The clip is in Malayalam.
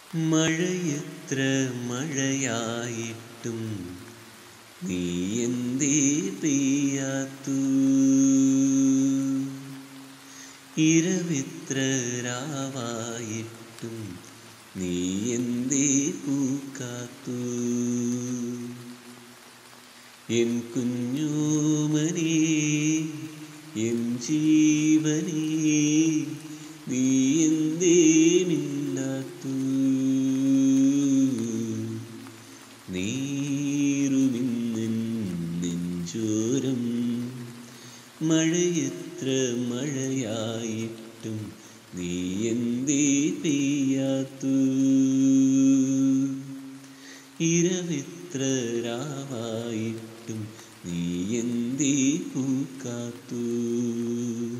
മഴയെത്ര മഴയായിട്ടും നീ എന്തേ പെയ്യാത്തു ഇരവിത്ര രാവായിട്ടും നീ എന്തേ പൂക്കാത്തു എൻ കുഞ്ഞോമനേ എൻ ജീവനേ നീ എന്തേ മിണ്ടാത്തു നീറുമിന്നൻ നെഞ്ചോരം മഴയെത്ര മഴയായിട്ടും നീ എന്തേ പെയ്യാത്തു ഇരവിത്ര രാവായിട്ടും നീ എന്തേ പൂക്കാത്തു